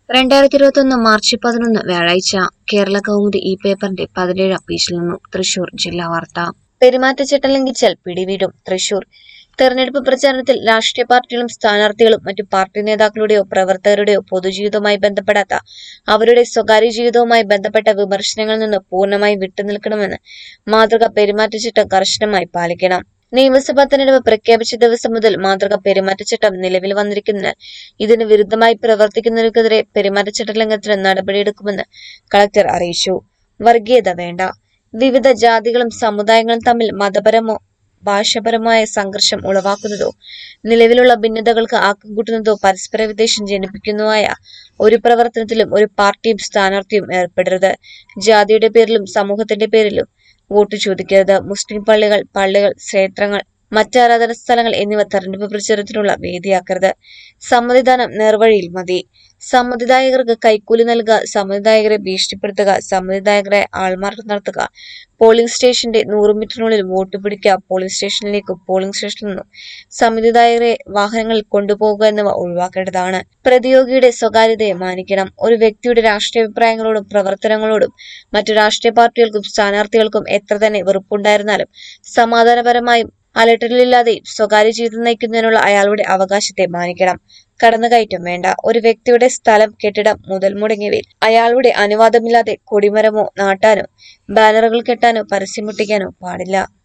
രണ്ടായിരത്തി ഇരുപത്തൊന്ന് മാർച്ച് പതിനൊന്ന് വ്യാഴാഴ്ച കേരള കൗമുദി ഈ പേപ്പറിന്റെ പതിനേഴാം പേജിൽ നിന്നും തൃശൂർ ജില്ലാ വാർത്ത പെരുമാറ്റച്ചട്ടം ലംഘിച്ചാൽ പിടിവീടും തൃശൂർ തെരഞ്ഞെടുപ്പ് പ്രചാരണത്തിൽ രാഷ്ട്രീയ പാർട്ടികളും സ്ഥാനാർത്ഥികളും മറ്റു പാർട്ടി നേതാക്കളുടെയോ പ്രവർത്തകരുടെയോ പൊതുജീവിതവുമായി ബന്ധപ്പെടാത്ത അവരുടെ സ്വകാര്യ ജീവിതവുമായി ബന്ധപ്പെട്ട വിമർശനങ്ങളിൽ നിന്ന് പൂർണ്ണമായി വിട്ടുനിൽക്കണമെന്ന് മാതൃക പെരുമാറ്റച്ചട്ടം കർശനമായി പാലിക്കണം നിയമസഭാ തെരഞ്ഞെടുപ്പ് പ്രഖ്യാപിച്ച ദിവസം മുതൽ മാതൃക പെരുമാറ്റച്ചട്ടം നിലവിൽ വന്നിരിക്കുന്നതിനാൽ ഇതിന് വിരുദ്ധമായി പ്രവർത്തിക്കുന്നവർക്കെതിരെ പെരുമാറ്റച്ചട്ട ലംഘനത്തിന് നടപടിയെടുക്കുമെന്ന് കളക്ടർ അറിയിച്ചു വർഗീയത വേണ്ട വിവിധ ജാതികളും സമുദായങ്ങളും തമ്മിൽ മതപരമോ ഭാഷാപരമായ സംഘർഷം ഉളവാക്കുന്നതോ നിലവിലുള്ള ഭിന്നതകൾക്ക് ആക്കം കൂട്ടുന്നതോ പരസ്പര വിദ്വേഷം ജനിപ്പിക്കുന്നതുമായ ഒരു പ്രവർത്തനത്തിലും ഒരു പാർട്ടിയും സ്ഥാനാർത്ഥിയും ഏർപ്പെടരുത് ജാതിയുടെ പേരിലും സമൂഹത്തിന്റെ പേരിലും വോട്ട് ചോദിക്കരുത് മുസ്ലിം പള്ളികൾ പള്ളികൾ ക്ഷേത്രങ്ങൾ മറ്റ് ആരാധന സ്ഥലങ്ങൾ എന്നിവ തെരഞ്ഞെടുപ്പ് പ്രചാരണത്തിനുള്ള വേദിയാക്കരുത് സമ്മതിദാനം നേർവഴിയിൽ മതി സമ്മതിദായകർക്ക് കൈക്കൂലി നൽകുക സമ്മതിദായകരെ ഭീഷണിപ്പെടുത്തുക സമ്മതിദായകരെ ആൾമാർക്ക് നടത്തുക പോളിംഗ് സ്റ്റേഷന്റെ നൂറ് മീറ്ററിനുള്ളിൽ വോട്ട് പിടിക്കുക പോളിംഗ് സ്റ്റേഷനിലേക്കും പോളിംഗ് സ്റ്റേഷനിൽ നിന്നും സമ്മതിദായകരെ വാഹനങ്ങളിൽ കൊണ്ടുപോകുക എന്നിവ ഒഴിവാക്കേണ്ടതാണ് പ്രതിയോഗിയുടെ സ്വകാര്യതയെ മാനിക്കണം ഒരു വ്യക്തിയുടെ രാഷ്ട്രീയ അഭിപ്രായങ്ങളോടും പ്രവർത്തനങ്ങളോടും മറ്റു രാഷ്ട്രീയ പാർട്ടികൾക്കും സ്ഥാനാർത്ഥികൾക്കും എത്ര തന്നെ വെറുപ്പുണ്ടായിരുന്നാലും സമാധാനപരമായും അലട്ടലില്ലാതെയും സ്വകാര്യ ജീവിതം നയിക്കുന്നതിനുള്ള അയാളുടെ അവകാശത്തെ മാനിക്കണം കടന്നുകയറ്റം വേണ്ട ഒരു വ്യക്തിയുടെ സ്ഥലം കെട്ടിടം മുതൽ മുടങ്ങിയവയിൽ അയാളുടെ അനുവാദമില്ലാതെ കൊടിമരമോ നാട്ടാനോ ബാനറുകൾ കെട്ടാനോ പരസ്യമൊട്ടിക്കാനോ പാടില്ല